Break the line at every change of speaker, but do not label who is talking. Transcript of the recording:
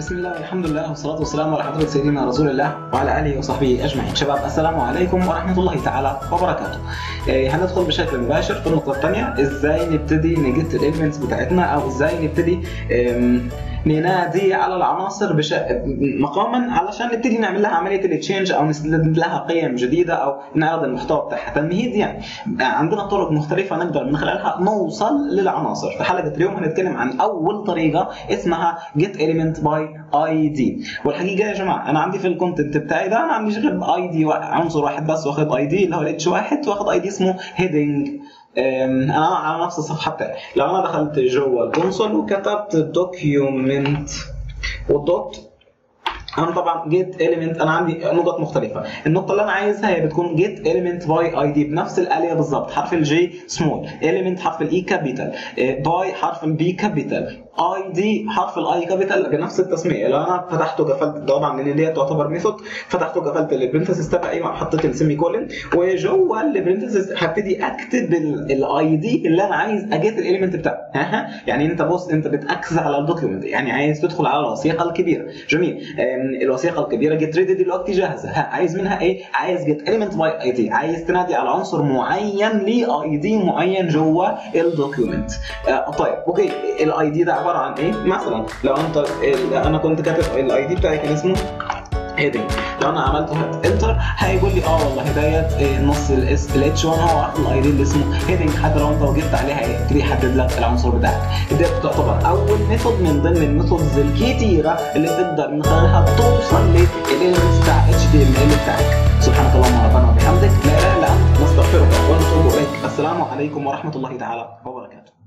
بسم الله والحمد لله والصلاة والسلام على حضرة سيدنا رسول الله وعلى آله وصحبه أجمعين شباب السلام عليكم ورحمة الله تعالى وبركاته إيه هندخل بشكل مباشر في النقطة الثانية إزاي نبتدي نجت الإيلمنتس بتاعتنا أو إزاي نبتدي إم، ننادي على العناصر بش... مقاما علشان نبتدي نعمل لها عمليه التشينج او نسند لها قيم جديده او نعرض المحتوى بتاعها تمهيد يعني عندنا طرق مختلفه نقدر من خلالها نوصل للعناصر في حلقه اليوم هنتكلم عن اول طريقه اسمها get element by id والحقيقه يا جماعه انا عندي في الكونتنت بتاعي ده انا عندي غير اي دي عنصر واحد بس واخد اي دي اللي هو الاتش واحد واخد اي دي اسمه heading انا على نفس الصفحه بتاعي لو انا دخلت جوه الكونسول وكتبت دوكيومنت والدوت انا طبعا جيت اليمنت انا عندي نقط مختلفه النقطه اللي انا عايزها هي بتكون جيت اليمنت باي اي دي بنفس الاليه بالظبط حرف الجي سمول اليمنت حرف الاي كابيتال باي حرف البي كابيتال اي دي حرف الاي كابيتال بنفس التسميه لو انا فتحته قفلت طبعا لان دي تعتبر ميثود فتحته قفلت البرنتسز تبعي وحطيت السيمي كولن وجوه البرنتسز هبتدي اكتب الاي دي اللي انا عايز اجيت الاليمنت بتاعه يعني انت بص انت بتاكسس على الدوكيومنت يعني عايز تدخل على الوثيقه الكبيره جميل الوثيقه الكبيره جيت ريدي دلوقتي جاهزه ها عايز منها ايه عايز جيت اليمنت باي اي دي عايز تنادي على عنصر معين ليه اي دي معين جوه الدوكيومنت آه طيب اوكي الاي دي ده عباره عن ايه مثلا لو انت انا كنت كاتب الاي دي بتاعي كان اسمه هيدنج لو انا عملت انتر هيقول لي اه والله ديت نص الاس الاتش 1 هو واخد الاي دي اللي اسمه هيدنج حتى لو انت وجدت عليها هيبتدي يحدد لك العنصر بتاعك دي تعتبر اول ميثود من ضمن الميثودز الكتيره اللي تقدر من خلالها توصل للاليمنتس بتاع اتش تي ام ال بتاعك سبحانك اللهم ربنا وبحمدك لا اله الا انت نستغفرك ونتوب اليك السلام عليكم ورحمه الله تعالى وبركاته